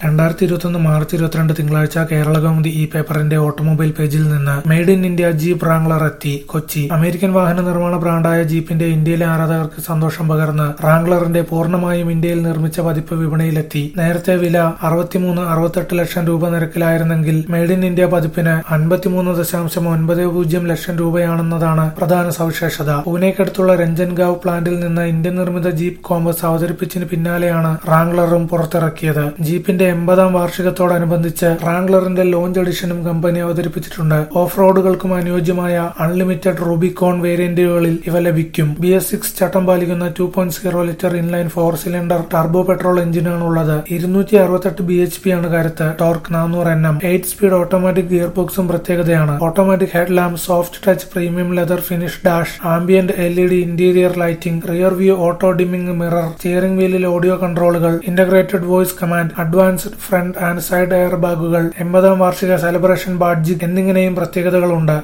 രണ്ടായിരത്തി ഇരുപത്തൊന്ന് മാർച്ച് ഇരുപത്തിരണ്ട് തിങ്കളാഴ്ച കേരള കൗമുദി ഈ പേപ്പറിന്റെ ഓട്ടോമൊബൈൽ പേജിൽ നിന്ന് made in India jeep Wrangler എത്തി കൊച്ചി അമേരിക്കൻ വാഹന നിർമ്മാണ ബ്രാൻഡായ ജീപ്പിന്റെ ഇന്ത്യയിലെ ആരാധകർക്ക് സന്തോഷം പകർന്ന് റാംഗ്ലറിന്റെ പൂർണ്ണമായും ഇന്ത്യയിൽ നിർമ്മിച്ച പതിപ്പ് വിപണിയിലെത്തി നേരത്തെ വില അറുപത്തിമൂന്ന് അറുപത്തെട്ട് ലക്ഷം രൂപ നിരക്കിലായിരുന്നെങ്കിൽ മെയ്ഡ് ഇൻ ഇന്ത്യ പതിപ്പിന് അൻപത്തിമൂന്ന് ദശാംശം ഒൻപത് പൂജ്യം ലക്ഷം രൂപയാണെന്നതാണ് പ്രധാന സവിശേഷത പൂനെക്കടുത്തുള്ള രഞ്ജൻഗാവ് പ്ലാന്റിൽ നിന്ന് ഇന്ത്യൻ നിർമ്മിത ജീപ്പ് കോമ്പസ് അവതരിപ്പിച്ചതിന് പിന്നാലെയാണ് റാംഗ്ലറും പുറത്തിറക്കിയത് ജീപ്പിന്റെ എൺപതാം വാർഷികത്തോടനുബന്ധിച്ച് റാംഗ്ലറിന്റെ ലോഞ്ച് എഡിഷനും കമ്പനി അവതരിപ്പിച്ചിട്ടുണ്ട് ഓഫ് റോഡുകൾക്കും അനുയോജ്യമായ അൺലിമിറ്റഡ് റൂബിക്കോൺ വേരിയന്റുകളിൽ ഇവ ലഭിക്കും ബി എസ് സിക്സ് ചട്ടം പാലിക്കുന്ന two point zero litre inline four cylinder turbo petrol എഞ്ചിനാണ് ഉള്ളത് ഇരുന്നൂറ്റി അറുപത്തെട്ട് ബി എച്ച് പി ആണ് കരുത്ത് ടോർക്ക് നാനൂറ് N M eight speed automatic gear ബോക്സും പ്രത്യേകതയാണ് automatic head lamp soft touch premium leather finish dash ambient L E D interior lighting rear view auto dimming mirror steering വീലിൽ audio കൺട്രോളുകൾ integrated voice command advanced front and side air ബാഗുകൾ എൺപതാം വാർഷിക celebration badge എന്നിങ്ങനെയും പ്രത്യേകതകളുണ്ട്